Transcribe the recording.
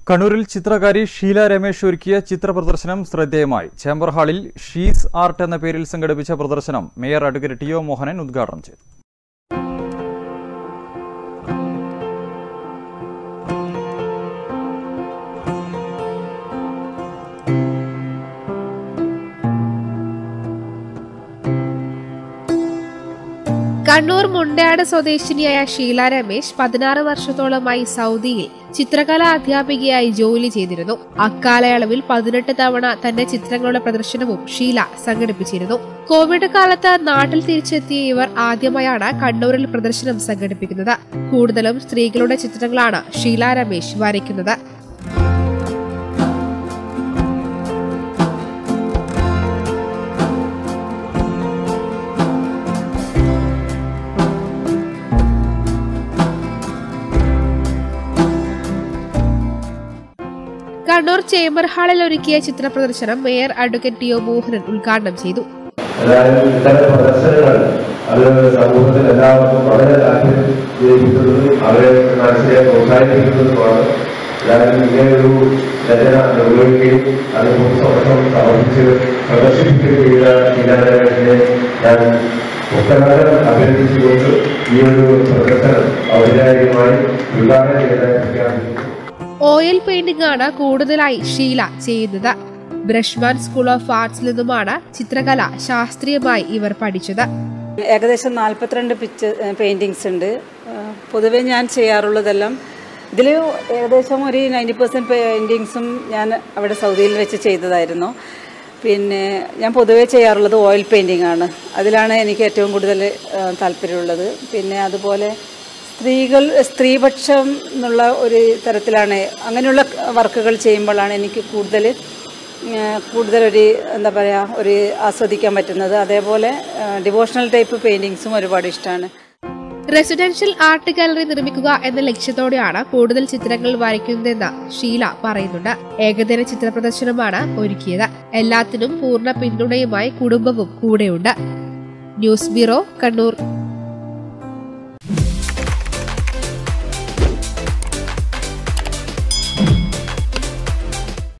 കണ്ണൂരിൽ ചിത്രകാരി ഷീല രമേശ് ഒരുക്കിയ ചിത്ര പ്രദർശനം ശ്രദ്ധേയമായി ചേംബർ ഹാളിൽ ഷീസ് ആർട്ട് എന്ന പേരിൽ സംഘടിപ്പിച്ച പ്രദർശനം mayor advocate T O Mohanan ഉദ്ഘാടനം ചെയ്തു കണ്ണൂർ മുണ്ടയാട് സ്വദേശിനിയായ ഷീല രമേശ് പതിനാറ് വർഷത്തോളമായി സൗദിയിൽ ചിത്രകലാ അധ്യാപികയായി ജോലി ചെയ്തിരുന്നു അക്കാലയളവിൽ പതിനെട്ട് തവണ തന്റെ ചിത്രങ്ങളുടെ പ്രദർശനവും ഷീല സംഘടിപ്പിച്ചിരുന്നു കോവിഡ് കാലത്ത് നാട്ടിൽ തിരിച്ചെത്തിയ ഇവർ ആദ്യമായാണ് കണ്ണൂരിൽ പ്രദർശനം സംഘടിപ്പിക്കുന്നത് കൂടുതലും സ്ത്രീകളുടെ ചിത്രങ്ങളാണ് ഷീല രമേശ് വരയ്ക്കുന്നത് കണ്ണൂർ ചേംബർ ഹാളിൽ ഒരുക്കിയ ചിത്ര പ്രദർശനം mayor advocate T O Mohanan ഉദ്ഘാടനം ചെയ്തു ഏതായാലും ഇത്തരം പ്രദർശനങ്ങൾ അത് സമൂഹത്തിൽ എല്ലാവർക്കും വളരെ താല്പര്യം ജയിപ്പിക്കുന്നതും അവരെ മനസ്സിനെ പ്രോത്സാഹിപ്പിക്കുന്നതുമാണ് ഏതായാലും ഇങ്ങനെയൊരു രചന നിർവഹിക്കുകയും അത് പൊതുസമക്ഷം സമർപ്പിച്ച് പ്രദർശിപ്പിക്കുകയും ചെയ്ത ശീലാനഗരത്തിനെ ഞാൻ ഒട്ടനവധി അഭ്യർത്ഥിച്ചുകൊണ്ട് ഈ ഒരു പ്രദർശനം ഔപചാരികമായി ഉദ്ഘാടനം ചെയ്തതായി പ്രഖ്യാപിക്കുന്നു ഓയിൽ പെയിന്റിംഗ് ആണ് കൂടുതലായി ഷീല ചെയ്യുന്നത് ബ്രഷ്മാൻ സ്കൂൾ ഓഫ് ആർട്സിൽ നിന്നുമാണ് ചിത്രകല ശാസ്ത്രീയമായി ഇവർ പഠിച്ചത് ഏകദേശം നാൽപ്പത്തിരണ്ട് പിക്ചർ പെയിൻറ്റിങ്സ് ഉണ്ട് ഏഹ് പൊതുവെ ഞാൻ ചെയ്യാറുള്ളതെല്ലാം ഇതിൽ ഏകദേശം ഒരു നയൻറ്റി പെർസെൻറ്റ് പെയിൻറ്റിങ്സും ഞാൻ അവിടെ സൗദിയിൽ വെച്ച് ചെയ്തതായിരുന്നു പിന്നെ ഞാൻ പൊതുവെ ചെയ്യാറുള്ളത് ഓയിൽ പെയിൻറ്റിംഗ് ആണ് അതിലാണ് എനിക്ക് ഏറ്റവും കൂടുതൽ ഏഹ് താല്പര്യമുള്ളത് പിന്നെ അതുപോലെ സ്ത്രീകൾ സ്ത്രീപക്ഷം എന്നുള്ള ഒരു തരത്തിലാണ് അങ്ങനെയുള്ള വർക്കുകൾ ചെയ്യുമ്പോഴാണ് എനിക്ക് കൂടുതൽ ഏഹ് കൂടുതലൊരു എന്താ പറയുക ഒരു ആസ്വദിക്കാൻ പറ്റുന്നത് അതേപോലെ ഡിവോഷണൽ ടൈപ്പ് പെയിൻറ്റിങ്സും ഒരുപാട് ഇഷ്ടമാണ് റെസിഡൻഷ്യൽ ആർട്ട് ഗാലറി നിർമ്മിക്കുക എന്ന ലക്ഷ്യത്തോടെയാണ് കൂടുതൽ ചിത്രങ്ങൾ വരയ്ക്കുന്നതെന്ന് ഷീല പറയുന്നുണ്ട് ഏകദിന ചിത്ര പ്രദർശനമാണ് ഒരുക്കിയത് എല്ലാത്തിനും പൂർണ്ണ പിന്തുണയുമായി കുടുംബവും കൂടെയുണ്ട് ന്യൂസ് ബ്യൂറോ കണ്ണൂർ